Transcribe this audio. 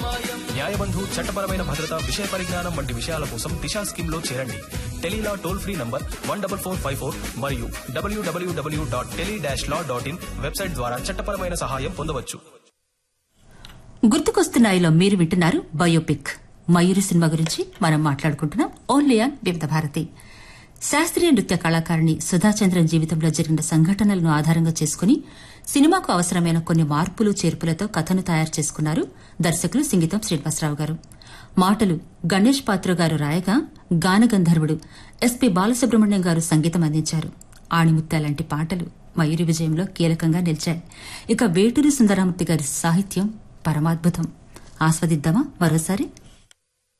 న్యాయబంధు చట్టపరమైన భద్రత విషయ పరిజ్ఞానం వంటి విషయాల కోసం దిశా స్కీమ్ లో చేరండి tele law toll free number one double four five four మరియు WWW dot tele dash law dot in website ద్వారా చట్టపరమైన సహాయం పొందవచ్చు గుర్తుకొస్తున్నాయిలో మీరు వింటున్నారు బయోపిక్ మయూరి సినిమా గురించి మనం మాట్లాడుకుంటున్నాం ఓన్లీ ఆన్ వివిధ భారతి శాస్త్రీయ నృత్య కళాకారిణి సుధాచంద్రన్ జీవితంలో జరిగిన సంఘటనలను ఆధారంగా చేసుకుని సినిమాకు అవసరమైన కొన్ని మార్పులు చేర్పులతో కథను తయారు చేసుకున్నారు దర్శకులు సింగీతం శ్రీనివాసరావు గారు మాటలు గణేష్ పాత్ర గారు రాయగా గానగంధర్వుడు ఎస్పీ బాలసుబ్రహ్మణ్యం గారు సంగీతం అందించారు ఆణిముత్య లాంటి పాటలు మయూరి విజయంలో కీలకంగా నిలిచాయి ఇక వేటూరి సుందరామూర్తి గారి సాహిత్యం పరమాద్భుతం ఆస్వాదిద్దామా మరోసారి